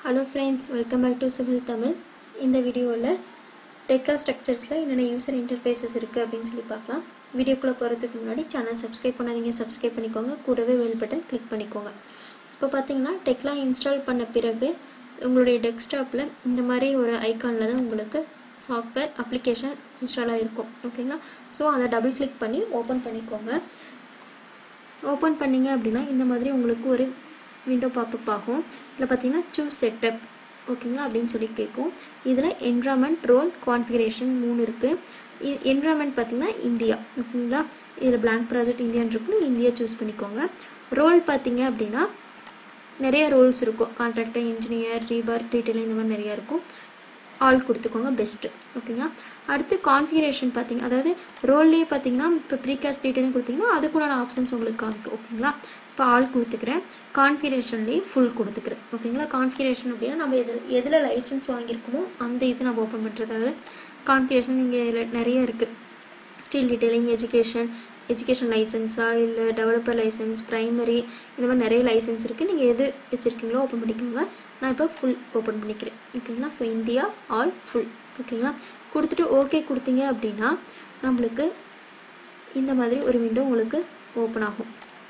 hello friends welcome back to civil Tamil இந்த வீடியோவில் deca ஸ்ட்ரக்சர்ஸில் என்னென்ன யூசர் இன்டர்ஃபேஸஸ் இருக்குது அப்படின்னு சொல்லி பார்க்கலாம் வீடியோக்குள்ளே போகிறதுக்கு முன்னாடி சேனல் சப்ஸ்கிரைப் பண்ணாதீங்க சப்ஸ்கிரைப் பண்ணிக்கோங்க கூடவே வெல் பட்டன் கிளிக் பண்ணிக்கோங்க இப்போ பார்த்தீங்கன்னா டெக்லாம் இன்ஸ்டால் பண்ண பிறகு உங்களுடைய டெஸ்க்டாப்பில் இந்த மாதிரி ஒரு ஐக்கானில் தான் உங்களுக்கு சாஃப்ட்வேர் அப்ளிகேஷன் இன்ஸ்டால் ஆகிருக்கும் ஓகேங்களா ஸோ அதை டபுள் கிளிக் பண்ணி ஓப்பன் பண்ணிக்கோங்க ஓப்பன் பண்ணிங்க அப்படின்னா இந்த மாதிரி உங்களுக்கு ஒரு விண்டோ பாப்பப் ஆகும் இதில் பார்த்தீங்கன்னா சூஸ் செட்டப் ஓகேங்களா அப்படின்னு சொல்லி கேட்கும் இதில் என்வரான்மெண்ட் ரோல் கான்ஃபிகரேஷன் மூணு இருக்குது என்வரான்மெண்ட் பார்த்தீங்கன்னா இந்தியா ஓகேங்களா இதில் பிளாங்க் ப்ராஜெக்ட் இந்தியான் இருக்கும் இந்தியா சூஸ் பண்ணிக்கோங்க ரோல் பார்த்தீங்க அப்படின்னா நிறைய ரோல்ஸ் இருக்கும் கான்ட்ராக்டர் இன்ஜினியர் ரீபார் டீட்டெயில் இந்த மாதிரி நிறையா இருக்கும் ஆல் கொடுத்துக்கோங்க பெஸ்ட்டு ஓகேங்களா அடுத்து கான்ஃபிகரேஷன் பார்த்தீங்க அதாவது ரோல்லேயே பார்த்தீங்கன்னா இப்போ ப்ரீகாஸ்ட் டீட்டெயிலும் கொடுத்தீங்கன்னா அதுக்குண்டான ஆப்ஷன்ஸ் உங்களுக்கு காமிக்கும் ஓகேங்களா இப்போ ஆல் கொடுத்துக்கிறேன் கான்ஃபிகரேஷன்லேயும் ஃபுல் கொடுத்துக்கிறேன் ஓகேங்களா கான்ஃபிகரேஷன் அப்படின்னா நம்ம எதில் எதில் லைசன்ஸ் வாங்கியிருக்கோமோ அந்த இது நம்ம ஓப்பன் பண்ணுறதாவது கான்ஃபிகரேஷன் இங்கே இதில் நிறைய இருக்குது ஸ்டீல் டீட்டெயிலிங் எஜுகேஷன் எஜுகேஷன் லைசன்ஸா இல்லை டெவலப்பர் லைசன்ஸ் ப்ரைமரி இந்த மாதிரி நிறைய லைசன்ஸ் இருக்குது நீங்கள் எது வச்சுருக்கீங்களோ ஓப்பன் பண்ணிக்கோங்க நான் இப்போ ஃபுல் ஓப்பன் பண்ணிக்கிறேன் ஓகேங்களா ஸோ இந்தியா ஆல் ஃபுல் ஓகேங்களா கொடுத்துட்டு ஓகே கொடுத்தீங்க அப்படின்னா நம்மளுக்கு இந்த மாதிரி ஒரு விண்டோ உங்களுக்கு ஓப்பன் ஆகும்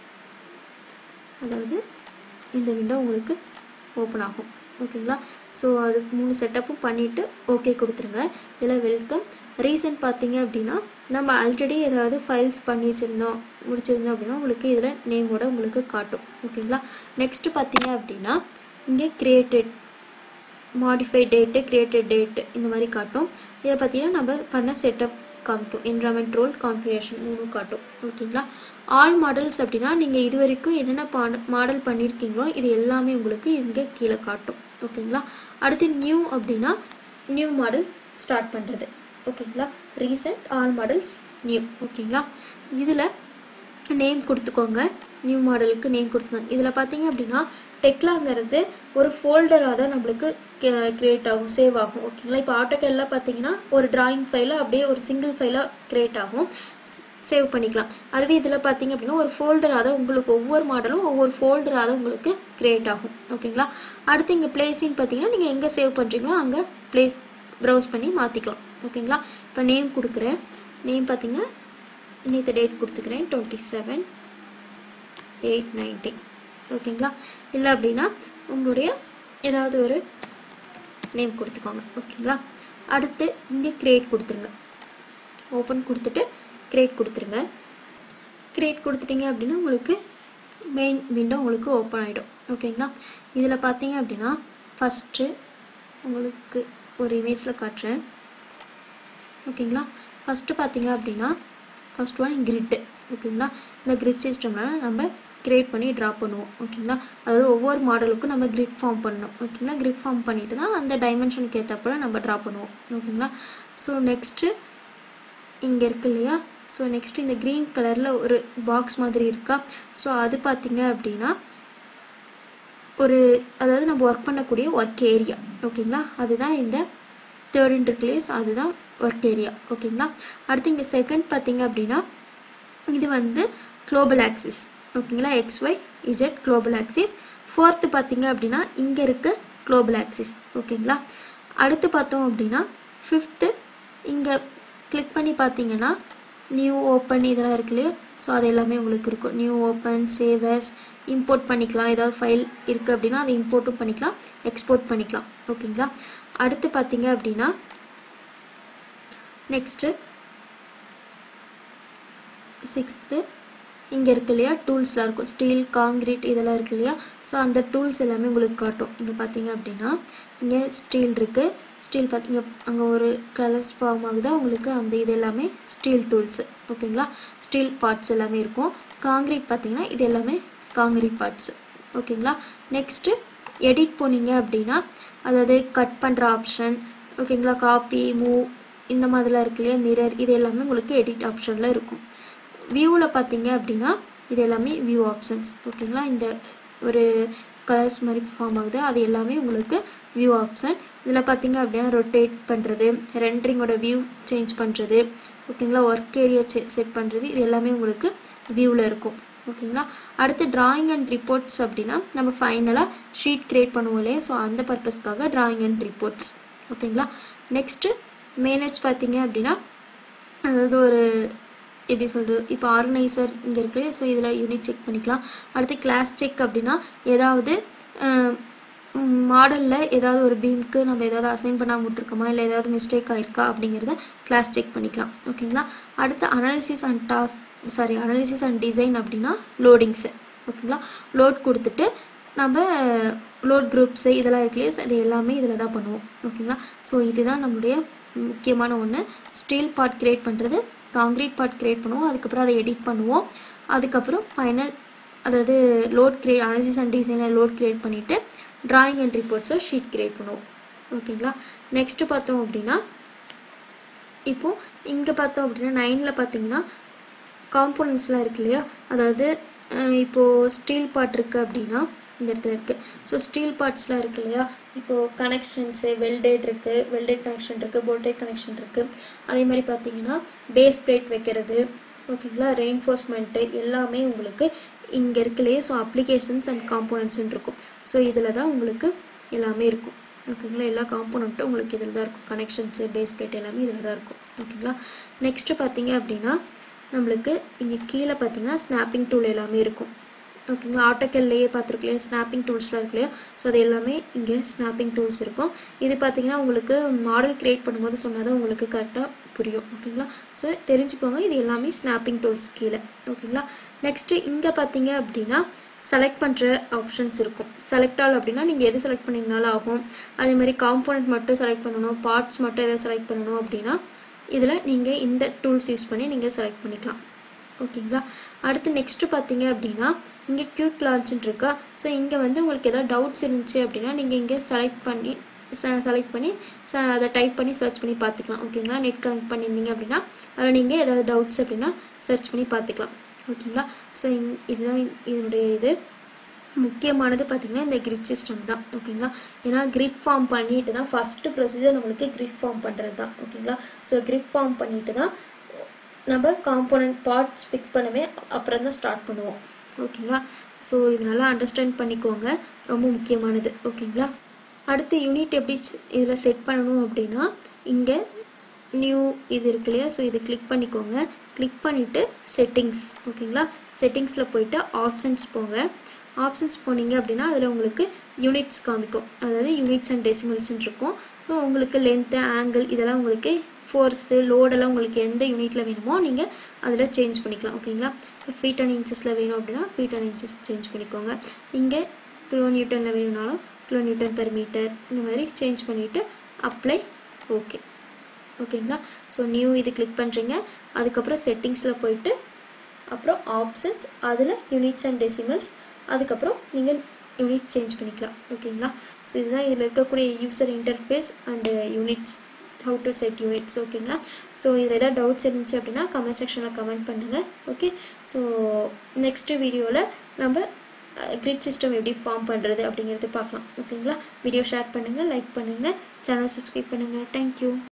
அதாவது இந்த விண்டோ உங்களுக்கு ஓப்பன் ஆகும் ஓகேங்களா ஸோ அது மூணு செட்டப்பும் பண்ணிவிட்டு ஓகே கொடுத்துருங்க இதில் வெல்கம் ரீசன் பார்த்தீங்க அப்படின்னா நம்ம ஆல்ரெடி ஏதாவது ஃபைல்ஸ் பண்ணி வச்சுருந்தோம் முடிச்சிருந்தோம் அப்படின்னா உங்களுக்கு இதில் நேமோட உங்களுக்கு காட்டும் ஓகேங்களா நெக்ஸ்ட்டு பார்த்தீங்க அப்படின்னா இங்கே created modify date created date இந்த மாதிரி காட்டும் இதை பார்த்தீங்கன்னா நம்ம பண்ண செட்டப் காமிக்கும் என்வரான்மெண்ட் ரோல் கான்ஃபிகரேஷன் மூணு காட்டும் ஓகேங்களா ஆல் மாடல்ஸ் அப்படின்னா நீங்கள் இது வரைக்கும் என்னென்ன மாடல் பண்ணியிருக்கீங்களோ இது எல்லாமே உங்களுக்கு இங்கே கீழே காட்டும் ஓகேங்களா அடுத்து நியூ அப்படின்னா நியூ மாடல் ஸ்டார்ட் பண்ணுறது ஓகேங்களா ரீசெண்ட் ஆல் மாடல்ஸ் நியூ ஓகேங்களா இதில் நேம் கொடுத்துக்கோங்க நியூ மாடலுக்கு நேம் கொடுத்துக்கோங்க இதில் பார்த்தீங்க அப்படின்னா டெக்லாங்கிறது ஒரு ஃபோல்டராக தான் நம்மளுக்கு க்ரியேட் ஆகும் சேவ் ஆகும் ஓகேங்களா இப்போ ஆட்டோகேல்லாம் பார்த்தீங்கன்னா ஒரு டிராயிங் ஃபைலாக அப்படியே ஒரு சிங்கிள் ஃபைலாக க்ரியேட் ஆகும் சேவ் பண்ணிக்கலாம் அதுவே இதில் பார்த்தீங்க அப்படின்னா ஒரு ஃபோல்டராக தான் உங்களுக்கு ஒவ்வொரு மாடலும் ஒவ்வொரு ஃபோல்டராக தான் உங்களுக்கு க்ரியேட் ஆகும் ஓகேங்களா அடுத்து இங்கே பிளேஸிங் பார்த்தீங்கன்னா நீங்கள் எங்கே சேவ் பண்ணுறீங்களோ அங்கே பிளேஸ் ப்ரௌஸ் பண்ணி மாற்றிக்கலாம் ஓகேங்களா இப்போ நேம் கொடுக்குறேன் நேம் பார்த்தீங்கன்னா இன்னைக்கு டேட் கொடுத்துக்கிறேன் டுவெண்ட்டி செவன் எயிட் நைன்டீன் ஓகேங்களா இல்லை அப்படின்னா உங்களுடைய ஏதாவது ஒரு நேம் கொடுத்துக்கோங்க ஓகேங்களா அடுத்து இங்கே கிரியேட் கொடுத்துருங்க ஓப்பன் கொடுத்துட்டு கிரியேட் கொடுத்துருங்க கிரியேட் கொடுத்துட்டீங்க அப்படின்னா உங்களுக்கு மெயின் விண்டோ உங்களுக்கு ஓப்பன் ஆகிடும் ஓகேங்களா இதில் பார்த்தீங்க அப்படின்னா ஃபஸ்ட்டு உங்களுக்கு ஒரு இமேஜில் காட்டுறேன் ஓகேங்களா ஃபஸ்ட்டு பார்த்தீங்க அப்படின்னா ஃபஸ்ட் ஒன் கிரிட்டு ஓகேங்களா இந்த கிரிட் சிஸ்டம்னால் நம்ம கிரியேட் பண்ணி ட்ரா பண்ணுவோம் ஓகேங்களா அதாவது ஒவ்வொரு மாடலுக்கும் நம்ம கிரிட் ஃபார்ம் பண்ணணும் ஓகேங்களா கிரிட் ஃபார்ம் பண்ணிட்டு தான் அந்த டைமென்ஷனுக்கு ஏற்றப்போல நம்ம ட்ரா பண்ணுவோம் ஓகேங்களா ஸோ நெக்ஸ்ட்டு இங்கே இருக்கு இல்லையா ஸோ நெக்ஸ்ட் இந்த க்ரீன் கலரில் ஒரு பாக்ஸ் மாதிரி இருக்கா ஸோ அது பார்த்தீங்க அப்படின்னா ஒரு அதாவது நம்ம ஒர்க் பண்ணக்கூடிய ஒர்க் ஏரியா ஓகேங்களா அதுதான் இந்த தேர்ட் இருக்குல்லையே ஸோ அதுதான் ஒர்க் ஏரியா ஓகேங்களா அடுத்து இங்கே செகண்ட் பார்த்தீங்க அப்படின்னா இது வந்து குளோபல் ஆக்சிஸ் ஓகேங்களா X Y Z global axis fourth பார்த்தீங்க அப்படின்னா இங்கே இருக்க குளோபல் ஆக்சிஸ் ஓகேங்களா அடுத்து பார்த்தோம் அப்படின்னா ஃபிஃப்த்து இங்கே கிளிக் பண்ணி பார்த்தீங்கன்னா நியூ ஓப்பன் இதெல்லாம் இருக்கு இல்லையா ஸோ அது எல்லாமே உங்களுக்கு இருக்கும் நியூ ஓப்பன் சேவஸ் இம்போர்ட் பண்ணிக்கலாம் ஏதாவது ஃபைல் இருக்குது அப்படின்னா அதை இம்போர்ட்டும் பண்ணிக்கலாம் எக்ஸ்போர்ட் பண்ணிக்கலாம் ஓகேங்களா அடுத்து பார்த்தீங்க அப்படின்னா நெக்ஸ்ட்டு சிக்ஸ்த்து இங்கே இருக்கு இல்லையா டூல்ஸ்லாம் இருக்கும் ஸ்டீல் காங்கிரீட் இதெல்லாம் இருக்கு இல்லையா ஸோ அந்த டூல்ஸ் எல்லாமே உங்களுக்கு காட்டும் இங்கே பார்த்தீங்க அப்படின்னா இங்கே ஸ்டீல் இருக்குது ஸ்டீல் பார்த்தீங்க அங்கே ஒரு கலர்ஸ் ஃபார்ம் ஆகுதா உங்களுக்கு அந்த இது எல்லாமே ஸ்டீல் டூல்ஸு ஓகேங்களா ஸ்டீல் பார்ட்ஸ் எல்லாமே இருக்கும் காங்கிரீட் பார்த்தீங்கன்னா இது எல்லாமே காங்கிரீட் பார்ட்ஸு ஓகேங்களா நெக்ஸ்ட்டு எடிட் போனீங்க அப்படின்னா அதாவது கட் பண்ணுற ஆப்ஷன் ஓகேங்களா காப்பி மூவ் இந்த மாதிரிலாம் இருக்கு இல்லையா மிரர் இது எல்லாமே உங்களுக்கு எடிட் ஆப்ஷனில் இருக்கும் வியூவில் பார்த்தீங்க அப்படின்னா இது எல்லாமே வியூ ஆப்ஷன்ஸ் ஓகேங்களா இந்த ஒரு கலர்ஸ் மாதிரி ஃபார்ம் ஆகுது அது எல்லாமே உங்களுக்கு வியூ ஆப்ஷன் இதில் பார்த்தீங்க அப்படின்னா ரொட்டேட் பண்ணுறது ரெண்டரிங்கோட வியூ சேஞ்ச் பண்ணுறது ஓகேங்களா ஒர்க் ஏரியா செட் பண்ணுறது இது எல்லாமே உங்களுக்கு வியூவில் இருக்கும் ஓகேங்களா அடுத்து டிராயிங் அண்ட் ரிப்போர்ட்ஸ் அப்படின்னா நம்ம ஃபைனலாக ஷீட் கிரியேட் பண்ணுவோம் இல்லையா ஸோ அந்த பர்பஸ்க்காக டிராயிங் அண்ட் ரிப்போர்ட்ஸ் ஓகேங்களா நெக்ஸ்ட்டு மேனேஜ் பார்த்தீங்க அப்படின்னா அதாவது ஒரு எப்படி சொல்கிறது இப்போ ஆர்கனைசர் இங்கே இருக்குது ஸோ இதில் யூனிட் செக் பண்ணிக்கலாம் அடுத்து கிளாஸ் செக் அப்படின்னா ஏதாவது மாடலில் ஏதாவது ஒரு பீமுக்கு நம்ம ஏதாவது அசைன் பண்ணாமல் விட்ருக்கோமா இல்லை ஏதாவது மிஸ்டேக் ஆயிருக்கா அப்படிங்கிறத கிளாஸ் செக் பண்ணிக்கலாம் ஓகேங்களா அடுத்து analysis and task sorry analysis and design அப்படின்னா லோடிங்ஸு ஓகேங்களா லோட் கொடுத்துட்டு நம்ம லோட் குரூப்ஸு இதெல்லாம் இருக்கு இல்லையா இது எல்லாமே இதில் தான் பண்ணுவோம் ஓகேங்களா ஸோ இதுதான் நம்மளுடைய முக்கியமான ஒன்று ஸ்டீல் பார்ட் கிரியேட் பண்ணுறது காங்க்ரீட் பார்ட் கிரியேட் பண்ணுவோம் அதுக்கப்புறம் அதை எடிட் பண்ணுவோம் அதுக்கப்புறம் ஃபைனல் அதாவது லோட் கிரியேட் அனாலிசிஸ் அண்ட் டிசைனில் லோட் கிரியேட் பண்ணிவிட்டு டிராயிங் அண்ட் ரிப்போர்ட்ஸை ஷீட் கிரியேட் பண்ணுவோம் ஓகேங்களா நெக்ஸ்ட்டு பார்த்தோம் அப்படின்னா இப்போது இங்கே பார்த்தோம் அப்படின்னா நைனில் பார்த்தீங்கன்னா காம்போனன்ட்ஸ்லாம் இருக்கு இல்லையா அதாவது இப்போது ஸ்டீல் பார்ட் இருக்குது அப்படின்னா இந்த இடத்துல இருக்குது ஸோ ஸ்டீல் பார்ட்ஸ்லாம் இருக்கு இல்லையா இப்போது கனெக்ஷன்ஸு வெல்டேட் இருக்குது வெல்டேட் கனெக்ஷன் இருக்குது போல்டேட் கனெக்ஷன் இருக்குது அதே மாதிரி பார்த்தீங்கன்னா பேஸ் பிளேட் வைக்கிறது ஓகேங்களா ரெயின்ஃபோர்ஸ்மெண்ட்டு எல்லாமே உங்களுக்கு இங்கே இருக்கு இல்லையா ஸோ அப்ளிகேஷன்ஸ் அண்ட் காம்போனன்ட்ஸ்ன்னு இருக்கும் ஸோ இதில் தான் உங்களுக்கு எல்லாமே இருக்கும் ஓகேங்களா எல்லா காம்போனண்ட்டும் உங்களுக்கு இதில் தான் இருக்கும் கனெக்ஷன்ஸு பேஸ் பிளேட் எல்லாமே இதில் தான் இருக்கும் ஓகேங்களா நெக்ஸ்ட்டு பார்த்தீங்க அப்படின்னா நம்மளுக்கு இங்கே கீழே பார்த்தீங்கன்னா ஸ்னாப்பிங் டூல் எல்லாமே இருக்கும் ஓகேங்களா ஆட்டோக்கல்லையே பார்த்துருக்கலையே ஸ்னாப்பிங் டூல்ஸ்லாம் இருக்கு இல்லையா ஸோ அது எல்லாமே இங்கே ஸ்னாப்பிங் டூல்ஸ் இருக்கும் இது பார்த்தீங்கன்னா உங்களுக்கு மாடல் க்ரியேட் பண்ணும்போது சொன்னால் தான் உங்களுக்கு கரெக்டாக புரியும் ஓகேங்களா ஸோ தெரிஞ்சுக்கோங்க இது எல்லாமே ஸ்னாப்பிங் டூல்ஸ் கீழே ஓகேங்களா நெக்ஸ்ட்டு இங்கே பார்த்தீங்க அப்படின்னா செலக்ட் பண்ணுற ஆப்ஷன்ஸ் இருக்கும் செலக்ட் ஆல் அப்படின்னா நீங்கள் எது செலக்ட் பண்ணிங்கனாலும் ஆகும் அதே மாதிரி காம்போனண்ட் மட்டும் செலக்ட் பண்ணணும் பார்ட்ஸ் மட்டும் எதை செலக்ட் பண்ணணும் அப்படின்னா இதில் நீங்கள் இந்த டூல்ஸ் யூஸ் பண்ணி நீங்கள் செலக்ட் பண்ணிக்கலாம் ஓகேங்களா அடுத்து நெக்ஸ்ட்டு பார்த்தீங்க அப்படின்னா இங்கே க்யூக் லான்ச்சுன்னு இருக்கா ஸோ இங்கே வந்து உங்களுக்கு ஏதாவது டவுட்ஸ் இருந்துச்சு அப்படின்னா நீங்கள் இங்கே செலக்ட் பண்ணி செலக்ட் பண்ணி ச அதை டைப் பண்ணி சர்ச் பண்ணி பார்த்துக்கலாம் ஓகேங்களா நெட் கனெக்ட் பண்ணியிருந்தீங்க அப்படின்னா அதில் நீங்கள் ஏதாவது டவுட்ஸ் அப்படின்னா சர்ச் பண்ணி பார்த்துக்கலாம் ஓகேங்களா ஸோ இங் இதுதான் இதனுடைய இது முக்கியமானது பார்த்திங்கன்னா இந்த கிரிட் சிஸ்டம் தான் ஓகேங்களா ஏன்னா கிரிட் ஃபார்ம் பண்ணிட்டு தான் ஃபஸ்ட்டு ப்ரொசீஜர் நம்மளுக்கு கிரிட் ஃபார்ம் பண்ணுறது தான் ஓகேங்களா ஸோ கிரிட் ஃபார்ம் பண்ணிட்டு தான் நம்ம காம்போனன்ட் பார்ட்ஸ் ஃபிக்ஸ் பண்ணவே அப்புறம் தான் ஸ்டார்ட் பண்ணுவோம் ஓகேங்களா ஸோ இது நல்லா அண்டர்ஸ்டாண்ட் பண்ணிக்கோங்க ரொம்ப முக்கியமானது ஓகேங்களா அடுத்து யூனிட் எப்படி இதில் செட் பண்ணணும் அப்படின்னா இங்கே நியூ இது இருக்கு இல்லையா ஸோ இது கிளிக் பண்ணிக்கோங்க கிளிக் பண்ணிவிட்டு செட்டிங்ஸ் ஓகேங்களா செட்டிங்ஸில் போயிட்டு ஆப்ஷன்ஸ் போங்க ஆப்ஷன்ஸ் போனீங்க அப்படின்னா அதில் உங்களுக்கு யூனிட்ஸ் காமிக்கும் அதாவது யூனிட்ஸ் அண்ட் டெசிமல்ஸ்ன்னு இருக்கும் ஸோ உங்களுக்கு லென்த்து ஆங்கிள் இதெல்லாம் உங்களுக்கு ஃபோர்ஸு லோடெல்லாம் உங்களுக்கு எந்த யூனிட்டில் வேணுமோ நீங்கள் அதில் சேஞ்ச் பண்ணிக்கலாம் ஓகேங்களா ஃபீட் அண்ட் இன்ச்சஸில் வேணும் அப்படின்னா ஃபீட் அண்ட் இன்ச்சஸ் சேஞ்ச் பண்ணிக்கோங்க இங்கே கிலோ நியூட்டனில் வேணும்னாலும் கிலோ நியூட்டன் பெர் மீட்டர் இந்த மாதிரி சேஞ்ச் பண்ணிவிட்டு அப்ளை ஓகே ஓகேங்களா ஸோ நியூ இது கிளிக் பண்ணுறீங்க அதுக்கப்புறம் செட்டிங்ஸில் போயிட்டு அப்புறம் ஆப்ஷன்ஸ் அதில் யூனிட்ஸ் அண்ட் டெசிமல்ஸ் அதுக்கப்புறம் நீங்கள் யூனிட்ஸ் சேஞ்ச் பண்ணிக்கலாம் ஓகேங்களா ஸோ இதுதான் இதில் இருக்கக்கூடிய user interface and units how to set units ஓகேங்களா ஸோ இதில் ஏதாவது டவுட்ஸ் இருந்துச்சு அப்படின்னா கமெண்ட் செக்ஷனில் கமெண்ட் பண்ணுங்கள் ஓகே ஸோ நெக்ஸ்ட்டு வீடியோவில் நம்ம கிரிட் சிஸ்டம் எப்படி ஃபார்ம் பண்ணுறது அப்படிங்கிறது பார்க்கலாம் ஓகேங்களா வீடியோ ஷேர் பண்ணுங்கள் லைக் பண்ணுங்கள் சேனல் சப்ஸ்கிரைப் பண்ணுங்கள் தேங்க்யூ